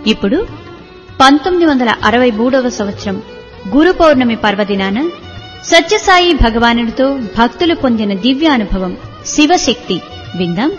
ఇప్పుడు పంతొమ్మిది వందల అరవై మూడవ సంవత్సరం గురు పౌర్ణమి పర్వదినాన సత్యసాయి భగవానుడితో భక్తులు పొందిన దివ్యానుభవం శివశక్తి విందాం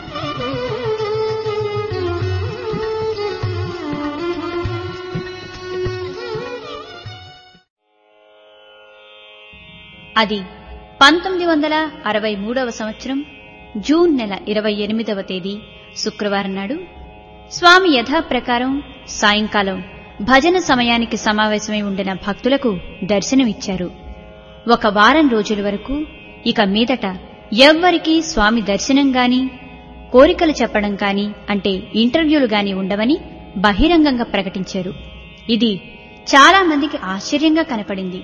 అది పంతొమ్మిది వందల అరవై మూడవ సంవత్సరం జూన్ నెల ఇరవై ఎనిమిదవ తేదీ శుక్రవారం నాడు స్వామి యథాప్రకారం సాయంకాలం భజన సమయానికి సమావేశమై ఉండిన భక్తులకు దర్శనమిచ్చారు ఒక వారం రోజుల వరకు ఇక మీదట ఎవ్వరికీ స్వామి దర్శనం గాని కోరికలు చెప్పడం కాని అంటే ఇంటర్వ్యూలు గాని ఉండవని బహిరంగంగా ప్రకటించారు ఇది చాలా మందికి ఆశ్చర్యంగా కనపడింది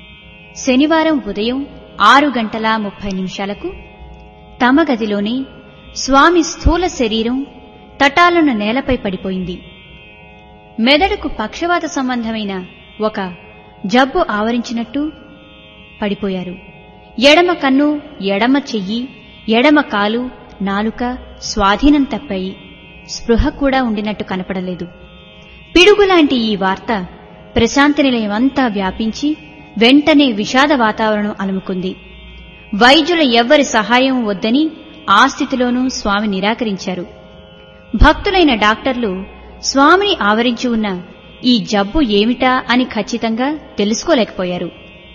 శనివారం ఉదయం ఆరు గంటల ముప్పై నిమిషాలకు తమ గదిలోనే స్వామి స్థూల శరీరం తటాలున నేలపై పడిపోయింది మెదడుకు పక్షవాత సంబంధమైన ఒక జబ్బు ఆవరించినట్టు పడిపోయారు ఎడమ కన్ను ఎడమ చెయ్యి ఎడమ కాలు నాలుక స్వాధీనం తప్పాయి స్పృహ కూడా ఉండినట్టు కనపడలేదు పిడుగులాంటి ఈ వార్త ప్రశాంతి నిలయమంతా వ్యాపించి వెంటనే విషాద వాతావరణం అలుముకుంది వైద్యుల ఎవ్వరి సహాయం వద్దని ఆ స్థితిలోనూ స్వామి నిరాకరించారు భక్తులైన డాక్టర్లు స్వామిని ఆవరించి ఉన్న ఈ జబ్బు ఏమిటా అని ఖచ్చితంగా తెలుసుకోలేకపోయారు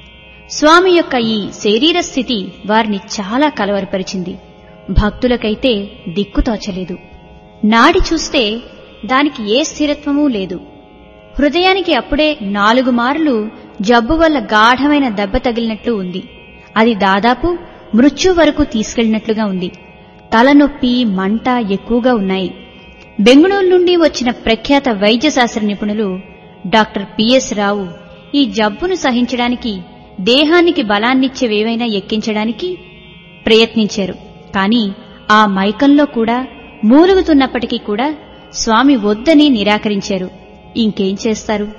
స్వామి యొక్క ఈ శరీర స్థితి వారిని చాలా కలవరపరిచింది భక్తులకైతే దిక్కుతోచలేదు నాడి చూస్తే దానికి ఏ స్థిరత్వమూ లేదు హృదయానికి అప్పుడే నాలుగు మార్లు జబ్బు వల్ల గాఢమైన దెబ్బ తగిలినట్లు ఉంది అది దాదాపు మృత్యు వరకు తీసుకెళ్లినట్లుగా ఉంది తలనొప్పి మంట ఎక్కువగా ఉన్నాయి బెంగళూరు నుండి వచ్చిన ప్రఖ్యాత వైద్య శాస్త్ర నిపుణులు డాక్టర్ పిఎస్ రావు ఈ జబ్బును సహించడానికి దేహానికి బలాన్నిచ్చేవేవైనా ఎక్కించడానికి ప్రయత్నించారు కాని ఆ మైకంలో కూడా మూలుగుతున్నప్పటికీ కూడా స్వామి వద్దని నిరాకరించారు ఇంకేం చేస్తారు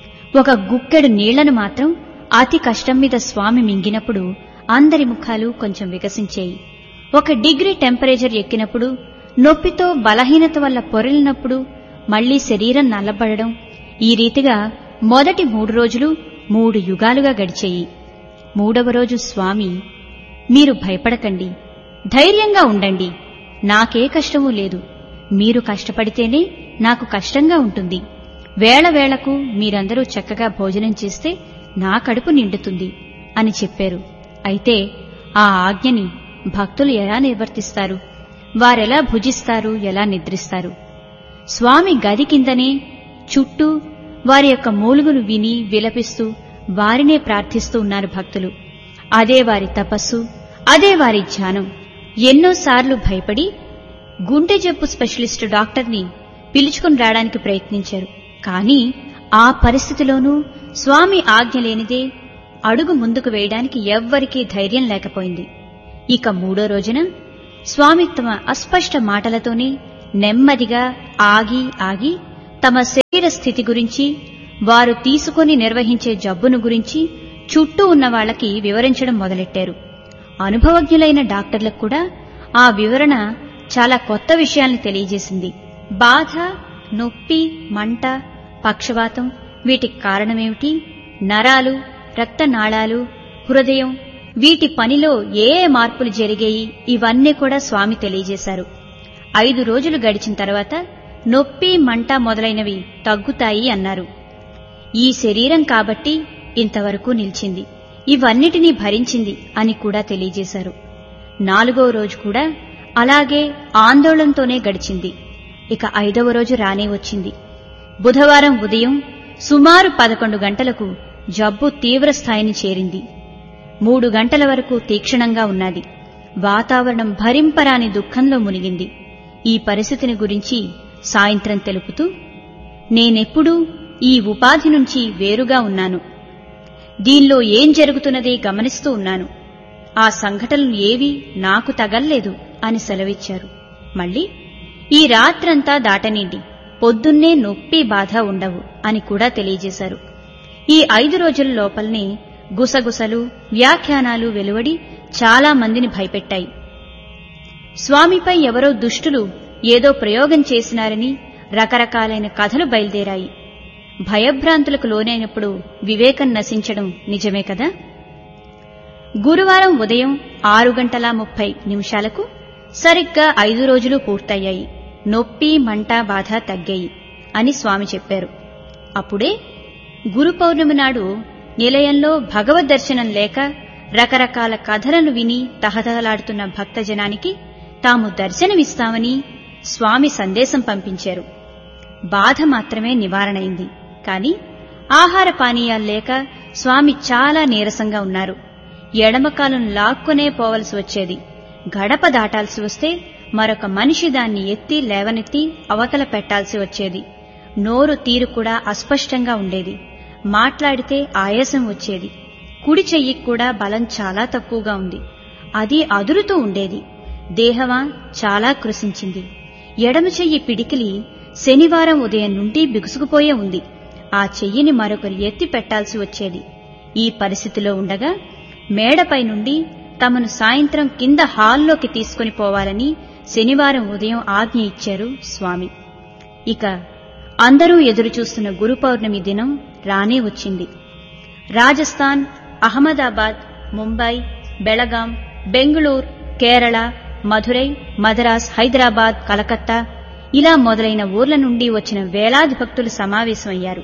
ఒక గుక్కెడు నీళ్లను మాత్రం అతి కష్టం మీద స్వామి మింగినప్పుడు అందరి ముఖాలు కొంచెం వికసించాయి ఒక డిగ్రీ టెంపరేచర్ ఎక్కినప్పుడు నొప్పితో బలహీనత వల్ల పొరలినప్పుడు మళ్లీ శరీరం నల్లబడడం ఈ రీతిగా మొదటి మూడు రోజులు మూడు యుగాలుగా గడిచాయి మూడవ రోజు స్వామి మీరు భయపడకండి ధైర్యంగా ఉండండి నాకే కష్టమూ లేదు మీరు కష్టపడితేనే నాకు కష్టంగా ఉంటుంది వేళ వేళకు మీరందరూ చక్కగా భోజనం చేస్తే నా కడుపు నిండుతుంది అని చెప్పారు అయితే ఆ ఆజ్ఞని భక్తులు ఎలా నిర్వర్తిస్తారు వారెలా భుజిస్తారు ఎలా నిద్రిస్తారు స్వామి గది కిందనే చుట్టూ వారి యొక్క మూలుగును విని విలపిస్తూ వారినే ప్రార్థిస్తూ ఉన్నారు భక్తులు అదే వారి తపస్సు అదే వారి ధ్యానం ఎన్నోసార్లు భయపడి గుండె జబ్బు స్పెషలిస్టు డాక్టర్ని పిలుచుకుని రావడానికి ప్రయత్నించారు కానీ ఆ పరిస్థితిలోనూ స్వామి ఆజ్ఞ లేనిదే అడుగు ముందుకు వేయడానికి ఎవ్వరికీ ధైర్యం లేకపోయింది ఇక మూడో రోజున స్వామి తమ అస్పష్ట మాటలతోనే నెమ్మదిగా ఆగి ఆగి తమ శరీర స్థితి గురించి వారు తీసుకుని నిర్వహించే జబ్బును గురించి చుట్టూ ఉన్న వాళ్ళకి వివరించడం మొదలెట్టారు అనుభవజ్ఞులైన డాక్టర్లకు కూడా ఆ వివరణ చాలా కొత్త విషయాల్ని తెలియజేసింది బాధ నొప్పి మంట పక్షవాతం వీటికి కారణమేమిటి నరాలు రక్తనాళాలు హృదయం వీటి పనిలో ఏ ఏ మార్పులు జరిగాయి ఇవన్నీ కూడా స్వామి తెలియజేశారు ఐదు రోజులు గడిచిన తర్వాత నొప్పి మంట మొదలైనవి తగ్గుతాయి అన్నారు ఈ శరీరం కాబట్టి ఇంతవరకు నిలిచింది ఇవన్నిటినీ భరించింది అని కూడా తెలియజేశారు నాలుగో రోజు కూడా అలాగే ఆందోళనతోనే గడిచింది ఇక ఐదవ రోజు రానే వచ్చింది బుధవారం ఉదయం సుమారు పదకొండు గంటలకు జబ్బు తీవ్ర స్థాయిని చేరింది మూడు గంటల వరకు తీక్షణంగా ఉన్నది వాతావరణం భరింపరాని దుఃఖంలో మునిగింది ఈ పరిస్థితిని గురించి సాయంత్రం తెలుపుతూ నేనెప్పుడూ ఈ ఉపాధి నుంచి వేరుగా ఉన్నాను దీనిలో ఏం జరుగుతున్నదే గమనిస్తూ ఉన్నాను ఆ సంఘటనలు ఏవీ నాకు తగల్లేదు అని సెలవిచ్చారు మళ్ళీ ఈ రాత్రంతా దాటనిండి పొద్దున్నే నొప్పి బాధ ఉండవు అని కూడా తెలియజేశారు ఈ ఐదు రోజుల లోపలనే గుసగుసలు వ్యాఖ్యానాలు వెలువడి చాలా మందిని భయపెట్టాయి స్వామిపై ఎవరో దుష్టులు ఏదో ప్రయోగం చేసినారని రకరకాలైన కథలు బయలుదేరాయి భయభ్రాంతులకు లోనైనప్పుడు వివేకం నశించడం నిజమే కదా గురువారం ఉదయం ఆరు గంటల ముప్పై నిమిషాలకు సరిగ్గా ఐదు రోజులు పూర్తయ్యాయి నొప్పి మంట బాధ తగ్గాయి అని స్వామి చెప్పారు అప్పుడే గురు పౌర్ణమి నాడు నిలయంలో భగవద్ దర్శనం లేక రకరకాల కథలను విని తహతహలాడుతున్న భక్తజనానికి తాము దర్శనమిస్తామని స్వామి సందేశం పంపించారు బాధ మాత్రమే నివారణైంది కాని ఆహార పానీయాలు లేక స్వామి చాలా నీరసంగా ఉన్నారు ఎడమకాలం లాక్కునే పోవలసి వచ్చేది గడప దాటాల్సి వస్తే మరొక మనిషి దాన్ని ఎత్తి లేవనెత్తి అవతల పెట్టాల్సి వచ్చేది నోరు తీరు కూడా అస్పష్టంగా ఉండేది మాట్లాడితే ఆయాసం వచ్చేది కుడి చెయ్యికి కూడా బలం చాలా తక్కువగా ఉంది అది అదురుతూ ఉండేది దేహమా చాలా కృషించింది ఎడమ చెయ్యి పిడికిలి శనివారం ఉదయం నుండి బిగుసుకుపోయే ఉంది ఆ చెయ్యిని మరొకరు ఎత్తి పెట్టాల్సి వచ్చేది ఈ పరిస్థితిలో ఉండగా మేడపై నుండి తమను సాయంత్రం కింద హాల్లోకి తీసుకుని పోవాలని శనివారం ఉదయం ఆజ్ఞ ఇచ్చారు స్వామి ఇక అందరూ ఎదురుచూస్తున్న గురు పౌర్ణమి దినం రానే వచ్చింది రాజస్థాన్ అహ్మదాబాద్ ముంబై బెళగాం బెంగుళూరు కేరళ మధురై మద్రాస్ హైదరాబాద్ కలకత్తా ఇలా మొదలైన ఊర్ల నుండి వచ్చిన వేలాది భక్తులు సమావేశమయ్యారు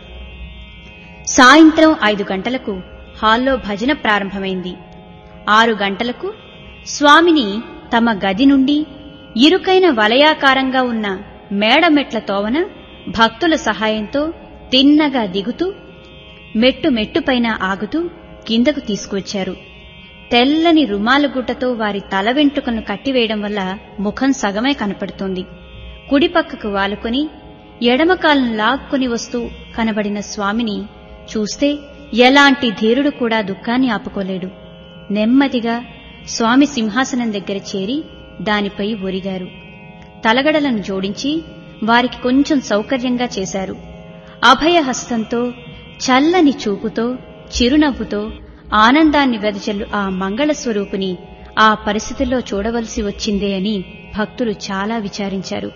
సాయంత్రం ఐదు గంటలకు హాల్లో భజన ప్రారంభమైంది ఆరు గంటలకు స్వామిని తమ గది నుండి ఇరుకైన వలయాకారంగా ఉన్న మేడమెట్ల తోవన భక్తుల సహాయంతో తిన్నగా దిగుతూ మెట్టు మెట్టుపైన ఆగుతూ కిందకు తీసుకువచ్చారు తెల్లని రుమాలుగుట్టతో వారి తల వెంట్రుకలను కట్టివేయడం వల్ల ముఖం సగమే కనపడుతోంది కుడిపక్కకు వాలుకొని ఎడమకాలను లాక్కుని వస్తూ కనబడిన స్వామిని చూస్తే ఎలాంటి ధీరుడు కూడా దుఃఖాన్ని ఆపుకోలేడు నెమ్మదిగా స్వామి సింహాసనం దగ్గర చేరి దానిపై ఒరిగారు తలగడలను జోడించి వారికి కొంచెం సౌకర్యంగా చేశారు అభయహస్తంతో చల్లని చూపుతో చిరునవ్వుతో ఆనందాన్ని వెదజల్లు ఆ మంగళస్వరూపుని ఆ పరిస్థితుల్లో చూడవలసి వచ్చిందే అని భక్తులు చాలా విచారించారు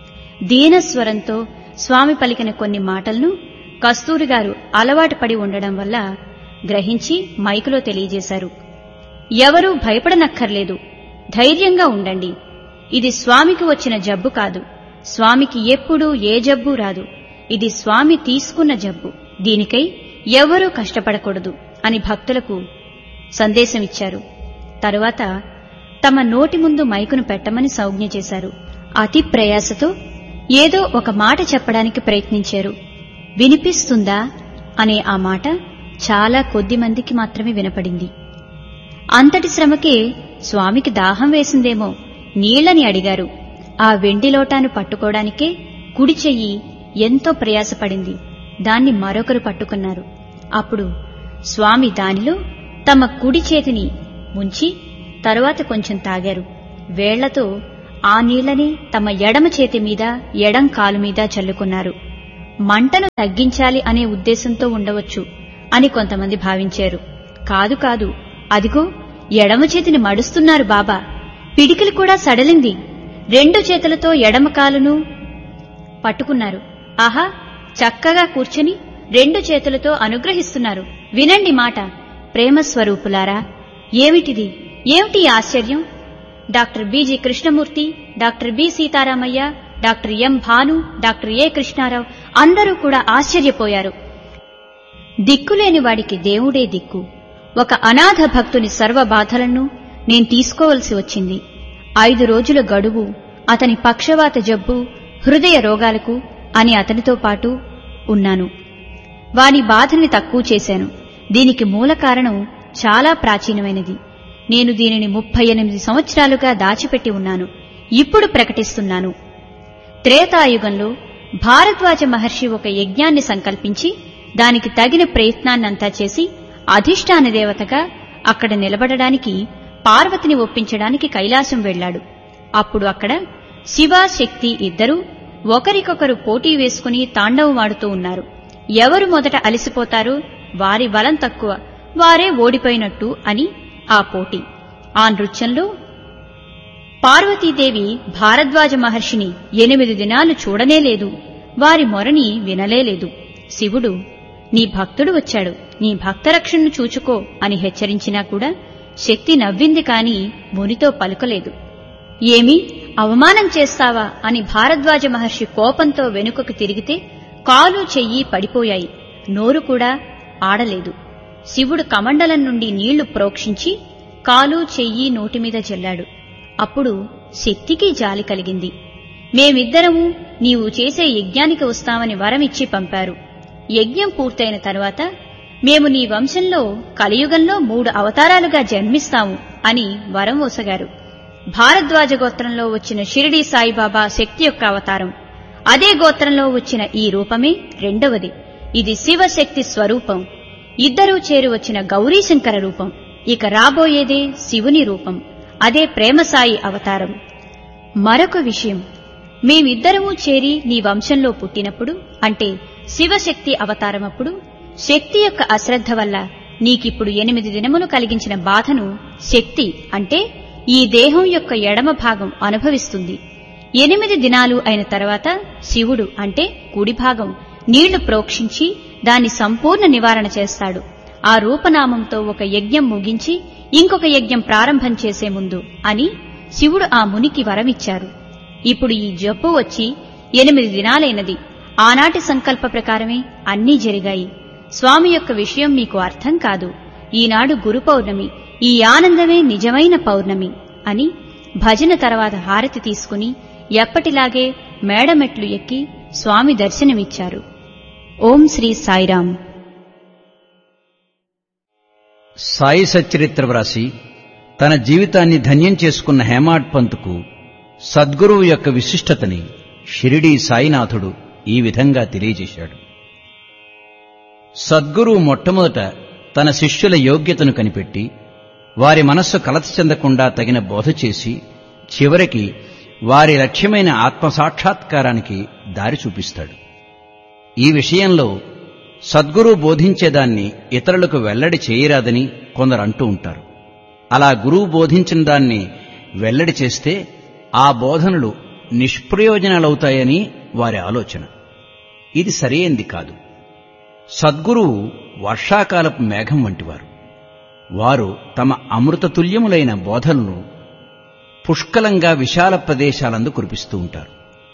దీనస్వరంతో స్వామి పలికిన కొన్ని మాటలను కస్తూరి గారు అలవాటు పడి ఉండడం వల్ల గ్రహించి మైకులో తెలియజేశారు ఎవరూ భయపడనక్కర్లేదు ధైర్యంగా ఉండండి ఇది స్వామికి వచ్చిన జబ్బు కాదు స్వామికి ఎప్పుడూ ఏ జబ్బు రాదు ఇది స్వామి తీసుకున్న జబ్బు దీనికై ఎవరూ కష్టపడకూడదు అని భక్తులకు సందేశమిచ్చారు తరువాత తమ నోటి ముందు మైకును పెట్టమని సౌజ్ఞ చేశారు అతి ప్రయాసతో ఏదో ఒక మాట చెప్పడానికి ప్రయత్నించారు వినిపిస్తుందా అనే ఆ మాట చాలా కొద్ది మందికి మాత్రమే వినపడింది అంతటి శ్రమకే స్వామికి దాహం వేసిందేమో నీళ్లని అడిగారు ఆ వెండి లోటాను పట్టుకోవడానికే కుడి చెయ్యి ఎంతో ప్రయాసపడింది దాన్ని మరొకరు పట్టుకున్నారు అప్పుడు స్వామి దానిలో తమ కుడి చేతిని ముంచి తరువాత కొంచెం తాగారు వేళ్లతో ఆ నీళ్లని తమ ఎడమ చేతి మీద ఎడం కాలు మీద చల్లుకున్నారు మంటను తగ్గించాలి అనే ఉద్దేశంతో ఉండవచ్చు అని కొంతమంది భావించారు కాదు కాదు అదిగో ఎడమ చేతిని మడుస్తున్నారు బాబా పిడికిలి కూడా సడలింది రెండు చేతులతో ఎడమ కాలును పట్టుకున్నారు ఆహా చక్కగా కూర్చుని రెండు చేతులతో అనుగ్రహిస్తున్నారు వినండి మాట ప్రేమస్వరూపులారా ఏమిటిది ఏమిటి ఈ ఆశ్చర్యం doctor B G Krishnamurthy doctor B Sitaramayya doctor M Bhanu doctor A Krishnarao అందరూ కూడా ఆశ్చర్యపోయారు దిక్కులేని వాడికి దేవుడే దిక్కు ఒక అనాథ భక్తుని సర్వ బాధలను నేను తీసుకోవలసి వచ్చింది ఐదు రోజుల గడువు అతని పక్షవాత జబ్బు హృదయ రోగాలకు అని అతనితో పాటు ఉన్నాను వాని బాధని తక్కువ చేశాను దీనికి మూల కారణం చాలా ప్రాచీనమైనది నేను దీనిని ముప్పై ఎనిమిది సంవత్సరాలుగా దాచిపెట్టి ఉన్నాను ఇప్పుడు ప్రకటిస్తున్నాను త్రేతాయుగంలో భారద్వాజ మహర్షి ఒక యజ్ఞాన్ని సంకల్పించి దానికి తగిన ప్రయత్నాన్నంతా చేసి అధిష్టాన దేవతగా అక్కడ నిలబడడానికి పార్వతిని ఒప్పించడానికి కైలాసం వెళ్లాడు అప్పుడు అక్కడ శివ శక్తి ఇద్దరూ ఒకరికొకరు పోటీ వేసుకుని తాండవమాడుతూ ఉన్నారు ఎవరు మొదట అలసిపోతారో వారి బలం తక్కువ వారే ఓడిపోయినట్టు అని ఆ పోటీ ఆ నృత్యంలో పార్వతీదేవి భారద్వాజ మహర్షిని ఎనిమిది దినాలు చూడనే లేదు వారి మొరని వినలేలేదు శివుడు నీ భక్తుడు వచ్చాడు నీ భక్తరక్షణను చూచుకో అని హెచ్చరించినా కూడా శక్తి నవ్వింది కాని మునితో పలుకలేదు ఏమి అవమానం చేస్తావా అని భారద్వాజ మహర్షి కోపంతో వెనుకకు తిరిగితే కాలు చెయ్యి పడిపోయాయి నోరు కూడా ఆడలేదు శివుడు కమండలం నుండి నీళ్లు ప్రోక్షించి కాలు చెయ్యి నోటిమీద జల్లాడు అప్పుడు శక్తికి జాలి కలిగింది మేమిద్దరము నీవు చేసే యజ్ఞానికి వస్తామని వరమిచ్చి పంపారు యజ్ఞం పూర్తయిన తరువాత మేము నీ వంశంలో కలియుగంలో మూడు అవతారాలుగా జన్మిస్తాము అని వరం ఒసగారు భారద్వాజ గోత్రంలో వచ్చిన షిరిడి సాయిబాబా శక్తి యొక్క అవతారం అదే గోత్రంలో వచ్చిన ఈ రూపమే రెండవది ఇది శివశక్తి స్వరూపం ఇద్దరూ చేరి వచ్చిన గౌరీశంకర రూపం ఇక రాబోయేదే శివుని రూపం అదే ప్రేమసాయి అవతారం మరొక విషయం మేమిద్దరము చేరి నీ వంశంలో పుట్టినప్పుడు అంటే శివశక్తి అవతారమప్పుడు శక్తి యొక్క అశ్రద్ధ వల్ల నీకిప్పుడు ఎనిమిది దినములు కలిగించిన బాధను శక్తి అంటే ఈ దేహం యొక్క ఎడమ భాగం అనుభవిస్తుంది ఎనిమిది దినాలు అయిన తర్వాత శివుడు అంటే కుడి భాగం నీళ్లు ప్రోక్షించి దాన్ని సంపూర్ణ నివారణ చేస్తాడు ఆ రూపనామంతో ఒక యజ్ఞం ముగించి ఇంకొక యజ్ఞం ప్రారంభం చేసే ముందు అని శివుడు ఆ మునికి వరమిచ్చారు ఇప్పుడు ఈ జబ్బు వచ్చి ఎనిమిది దినాలైనది ఆనాటి సంకల్ప ప్రకారమే అన్నీ జరిగాయి స్వామి యొక్క విషయం మీకు అర్థం కాదు ఈనాడు గురు పౌర్ణమి ఈ ఆనందమే నిజమైన పౌర్ణమి అని భజన తర్వాత హారతి తీసుకుని ఎప్పటిలాగే మేడమెట్లు ఎక్కి స్వామి దర్శనమిచ్చారు ఓం శ్రీ సాయిరాం సాయి సచ్చరిత్ర వ్రాసి తన జీవితాన్ని ధన్యం చేసుకున్న హేమాడ్ పంతుకు సద్గురువు యొక్క విశిష్టతని షిరిడీ సాయినాథుడు ఈ విధంగా తెలియజేశాడు సద్గురువు మొట్టమొదట తన శిష్యుల యోగ్యతను కనిపెట్టి వారి మనస్సు కలత చెందకుండా తగిన బోధ చేసి చివరికి వారి లక్ష్యమైన ఆత్మసాక్షాత్కారానికి దారి చూపిస్తాడు ఈ విషయంలో సద్గురు బోధించేదాన్ని ఇతరులకు వెల్లడి చేయరాదని కొందరు అంటూ ఉంటారు అలా గురువు బోధించిన దాన్ని వెల్లడి చేస్తే ఆ బోధనలు నిష్ప్రయోజనాలవుతాయని వారి ఆలోచన ఇది సరైంది కాదు సద్గురువు వర్షాకాలపు మేఘం వంటివారు వారు తమ అమృతతుల్యములైన బోధనలను పుష్కలంగా విశాల ప్రదేశాలందు కురిపిస్తూ ఉంటారు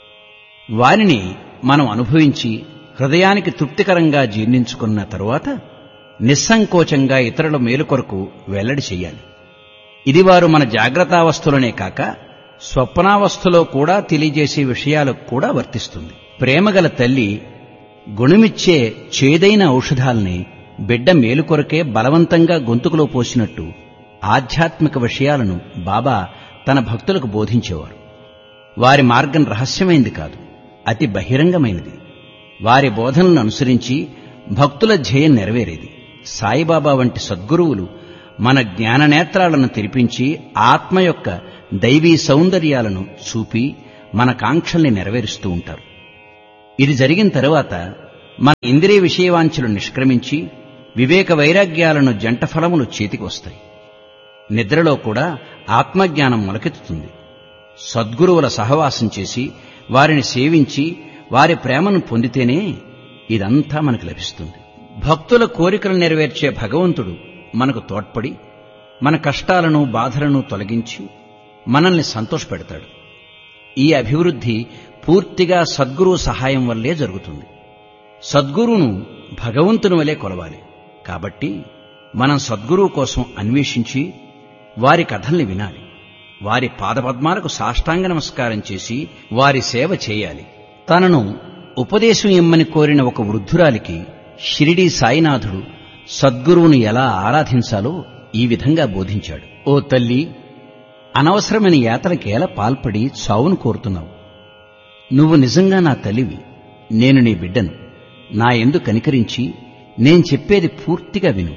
వారిని మనం అనుభవించి హృదయానికి తృప్తికరంగా జీర్ణించుకున్న తరువాత నిస్సంకోచంగా ఇతరుల మేలు కొరకు వెల్లడి చెయ్యాలి ఇది వారు మన జాగ్రత్తావస్థలోనే కాక స్వప్నావస్థలో కూడా తెలియజేసే విషయాలకు కూడా వర్తిస్తుంది ప్రేమగల తల్లి గుణమిచ్చే చేదైన ఔషధాల్ని బిడ్డ మేలు కొరకే బలవంతంగా గొంతుకులో పోసినట్టు ఆధ్యాత్మిక విషయాలను బాబా తన భక్తులకు బోధించేవారు వారి మార్గం రహస్యమైంది కాదు అతి బహిరంగమైనది వారి బోధనలను అనుసరించి భక్తుల ధ్యేయం నెరవేరేది సాయిబాబా వంటి సద్గురువులు మన జ్ఞాననేత్రాలను తెరిపించి ఆత్మ యొక్క దైవీ సౌందర్యాలను చూపి మన కాంక్షల్ని నెరవేరుస్తూ ఉంటారు ఇది జరిగిన తరువాత మన ఇంద్రియ విషయవాంఛలు నిష్క్రమించి వివేక వైరాగ్యాలను జంట ఫలములు చేతికి వస్తాయి నిద్రలో కూడా ఆత్మజ్ఞానం మొలకెత్తుతుంది సద్గురువుల సహవాసం చేసి వారిని సేవించి వారి ప్రేమను పొందితేనే ఇదంతా మనకు లభిస్తుంది భక్తుల కోరికలు నెరవేర్చే భగవంతుడు మనకు తోడ్పడి మన కష్టాలను బాధలను తొలగించి మనల్ని సంతోషపెడతాడు ఈ అభివృద్ధి పూర్తిగా సద్గురువు సహాయం వల్లే జరుగుతుంది సద్గురువును భగవంతుని వలె కొలవాలి కాబట్టి మనం సద్గురువు కోసం అన్వేషించి వారి కథల్ని వినాలి వారి పాదపద్మాలకు సాష్టాంగ నమస్కారం చేసి వారి సేవ చేయాలి తనను ఉపదేశం ఇమ్మని కోరిన ఒక వృద్ధురాలికి షిరిడీ సాయినాథుడు సద్గురువును ఎలా ఆరాధించాలో ఈ విధంగా బోధించాడు ఓ తల్లి అనవసరమైన యాతనకేలా పాల్పడి చావును కోరుతున్నావు నువ్వు నిజంగా నా తల్లివి నేను నీ బిడ్డను నా ఎందు కనికరించి నేను చెప్పేది పూర్తిగా విను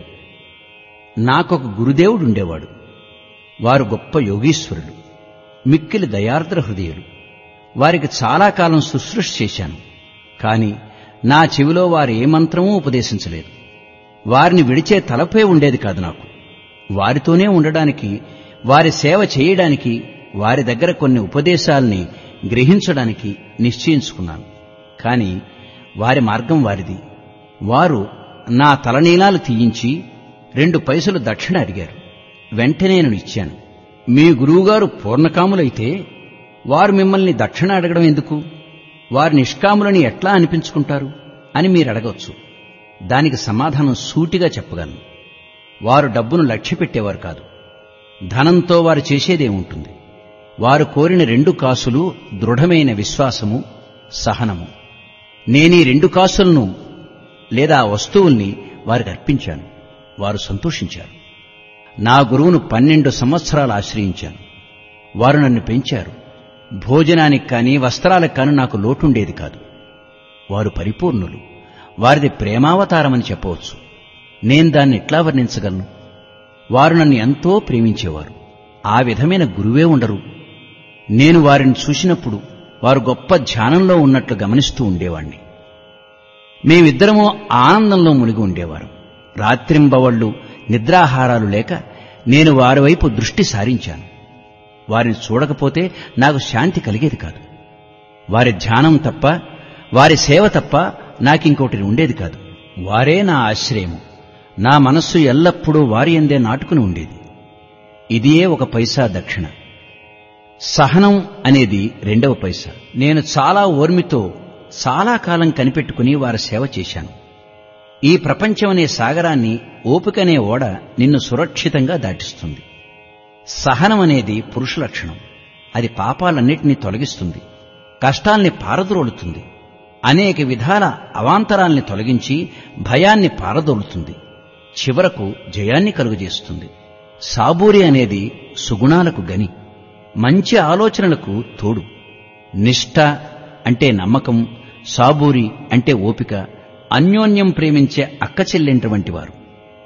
నాకొక గురుదేవుడుండేవాడు వారు గొప్ప యోగీశ్వరులు మిక్కిలి దయార్ద్ర హృదయులు వారికి చాలా కాలం శుశ్రూష చేశాను కాని నా చెవిలో వారు ఏ మంత్రమూ ఉపదేశించలేదు వారిని విడిచే తలపే ఉండేది కాదు నాకు వారితోనే ఉండడానికి వారి సేవ చేయడానికి వారి దగ్గర కొన్ని ఉపదేశాల్ని గ్రహించడానికి నిశ్చయించుకున్నాను కాని వారి మార్గం వారిది వారు నా తలనీలాలు తీయించి రెండు పైసలు దక్షిణ అడిగారు వెంటనే నేను ఇచ్చాను మీ గురువుగారు పూర్ణకాములైతే వారు మిమ్మల్ని దక్షిణ అడగడం ఎందుకు వారు నిష్కాములని ఎట్లా అనిపించుకుంటారు అని మీరు అడగవచ్చు దానికి సమాధానం సూటిగా చెప్పగలను వారు డబ్బును లక్ష్యపెట్టేవారు కాదు ధనంతో వారు చేసేదేముంటుంది వారు కోరిన రెండు కాసులు దృఢమైన విశ్వాసము సహనము నేనీ రెండు కాసులను లేదా ఆ వస్తువుల్ని వారికి అర్పించాను వారు సంతోషించారు నా గురువును పన్నెండు సంవత్సరాలు ఆశ్రయించాను వారు నన్ను పెంచారు భోజనానికి కానీ వస్త్రాలకు కానీ నాకు లోటుండేది కాదు వారు పరిపూర్ణులు వారిది ప్రేమావతారమని చెప్పవచ్చు నేను దాన్ని ఎట్లా వర్ణించగలను వారు నన్ను ఎంతో ప్రేమించేవారు ఆ విధమైన గురువే ఉండరు నేను వారిని చూసినప్పుడు వారు గొప్ప ధ్యానంలో ఉన్నట్లు గమనిస్తూ ఉండేవాణ్ణి మేమిద్దరము ఆనందంలో మునిగి ఉండేవారు రాత్రింబవళ్ళు నిద్రాహారాలు లేక నేను వారి వైపు దృష్టి సారించాను వారిని చూడకపోతే నాకు శాంతి కలిగేది కాదు వారి ధ్యానం తప్ప వారి సేవ తప్ప నాకింకోటి ఉండేది కాదు వారే నా ఆశ్రయము నా మనస్సు ఎల్లప్పుడూ వారి ఎందే నాటుకుని ఉండేది ఇదియే ఒక పైసా దక్షిణ సహనం అనేది రెండవ పైసా నేను చాలా ఓర్మితో చాలా కాలం కనిపెట్టుకుని వారి సేవ చేశాను ఈ ప్రపంచం అనే సాగరాన్ని ఓపికనే ఓడ నిన్ను సురక్షితంగా దాటిస్తుంది సహనం అనేది పురుష లక్షణం అది పాపాలన్నిటినీ తొలగిస్తుంది కష్టాల్ని పారద్రోలుతుంది అనేక విధాల అవాంతరాల్ని తొలగించి భయాన్ని పారదోలుతుంది చివరకు జయాన్ని కలుగజేస్తుంది సాబూరి అనేది సుగుణాలకు గని మంచి ఆలోచనలకు తోడు నిష్ఠ అంటే నమ్మకం సాబూరి అంటే ఓపిక అన్యోన్యం ప్రేమించే అక్క చెల్లెంటి వారు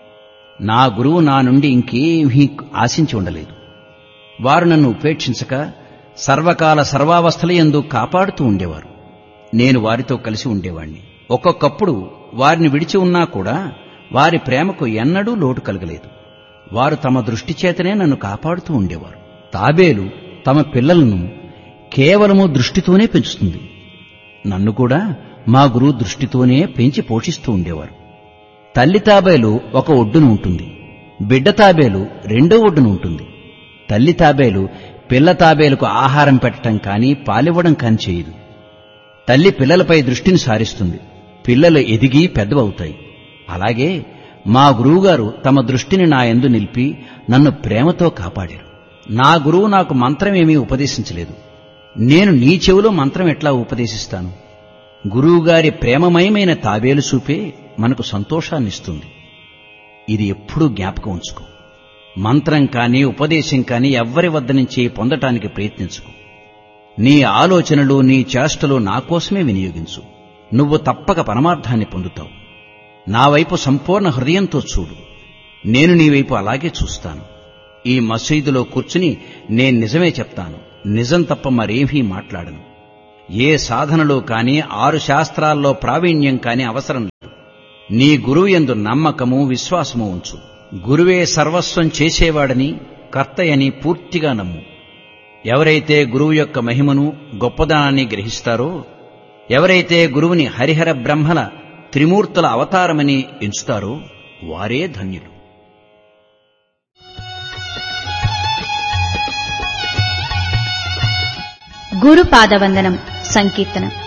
నా గురువు నా నుండి ఇంకేమీ ఆశించి ఉండలేదు వారు నన్ను ఉపేక్షించక సర్వకాల సర్వావస్థల ఎందు కాపాడుతూ ఉండేవారు నేను వారితో కలిసి ఉండేవాణ్ణి ఒక్కొక్కప్పుడు వారిని విడిచి ఉన్నా కూడా వారి ప్రేమకు ఎన్నడూ లోటు కలగలేదు వారు తమ దృష్టి చేతనే నన్ను కాపాడుతూ ఉండేవారు తాబేలు తమ పిల్లలను కేవలము దృష్టితోనే పెంచుతుంది నన్ను కూడా మా గురువు దృష్టితోనే పెంచి పోషిస్తూ ఉండేవారు తల్లి తాబేలు ఒక ఒడ్డున ఉంటుంది బిడ్డ తాబేలు రెండో ఒడ్డున ఉంటుంది తల్లి తాబేలు పిల్ల తాబేలుకు ఆహారం పెట్టడం కానీ పాలివ్వడం కానీ చేయదు తల్లి పిల్లలపై దృష్టిని సారిస్తుంది పిల్లలు ఎదిగి పెద్దవవుతాయి అలాగే మా గురువుగారు తమ దృష్టిని నా ఎందు నిలిపి నన్ను ప్రేమతో కాపాడారు నా గురువు నాకు మంత్రమేమీ ఉపదేశించలేదు నేను నీ చెవిలో మంత్రం ఎట్లా ఉపదేశిస్తాను గురువుగారి ప్రేమమయమైన తాబేలు చూపే మనకు సంతోషాన్నిస్తుంది ఇది ఎప్పుడూ జ్ఞాపకం ఉంచుకో మంత్రం కానీ ఉపదేశం కానీ ఎవ్వరి వద్ద నుంచి పొందటానికి ప్రయత్నించుకో నీ ఆలోచనలు నీ చేష్టలు నా కోసమే వినియోగించు నువ్వు తప్పక పరమార్థాన్ని పొందుతావు నా వైపు సంపూర్ణ హృదయంతో చూడు నేను నీ వైపు అలాగే చూస్తాను ఈ మసీదులో కూర్చుని నేను నిజమే చెప్తాను నిజం తప్ప మరేమీ మాట్లాడను ఏ సాధనలో కాని ఆరు శాస్త్రాల్లో ప్రావీణ్యం కాని అవసరం లేదు నీ గురువు ఎందు నమ్మకము విశ్వాసము ఉంచు గురువే సర్వస్వం చేసేవాడని కర్తయని పూర్తిగా నమ్ము ఎవరైతే గురువు యొక్క మహిమను గొప్పదనాన్ని గ్రహిస్తారో ఎవరైతే గురువుని హరిహర బ్రహ్మల త్రిమూర్తుల అవతారమని ఎంచుతారో వారే ధన్యులు గురు పాదవందనం సంకీర్తనం